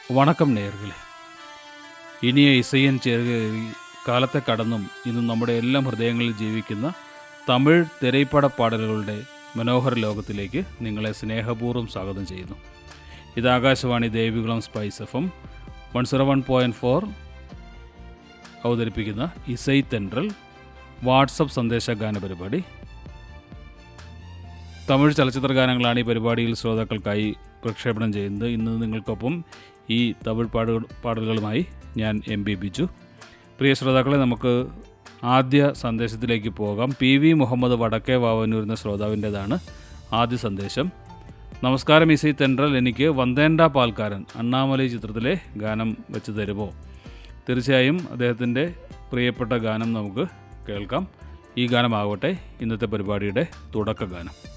വണക്കം നേയர்களே ഇനിയ ഇസയൻ ചേരുകയറി കാലത്തെ കടന്നും ഇന്നും നമ്മുടെ എല്ലാം ഹൃദയങ്ങളിൽ ജീവിക്കുന്ന തമിഴ് തിരൈപ്പട പാടലുകളുടെ മനോഹര ലോകത്തിലേക്ക് നിങ്ങളെ സ്നേഹപൂർവ്വം സ്വാഗതം ചെയ്യുന്നു ഇത് Akashvani Devikulam spice F M one zero one point four അവതരിപ്പിക്കുന്ന ഇസൈ തെൻട്രൽ വാട്സപ്പ് സന്ദേശ ഗാന പരിപാടി തമിഴ് ചലച്ചിത്ര ഗാനങ്ങളാണ് ഈ പരിപാടിയിൽ ശ്രോതാക്കൾക്കായി പ്രക്ഷേപണം ചെയ്യുന്നത് ഇന്ന് നിങ്ങൾക്കൊപ്പം ഈ തമിഴ് പാടു പാടലുകളുമായി ഞാൻ എം ബി ബിജു പ്രിയ ശ്രോതാക്കളെ നമുക്ക് ആദ്യ സന്ദേശത്തിലേക്ക് പോകാം പി വി മുഹമ്മദ് വടക്കേ വാവന്നൂർ എന്ന ശ്രോതാവിൻ്റെതാണ് ആദ്യ സന്ദേശം നമസ്കാരം ഇസൈ തെൻട്രൽ എനിക്ക് വന്ദേണ്ട പാൽക്കാരൻ അണ്ണാമലൈ ചിത്രത്തിലെ ഗാനം വെച്ച് തരുമോ തീർച്ചയായും അദ്ദേഹത്തിൻ്റെ പ്രിയപ്പെട്ട ഗാനം നമുക്ക് കേൾക്കാം ഈ ഗാനമാകട്ടെ ഇന്നത്തെ പരിപാടിയുടെ തുടക്ക ഗാനം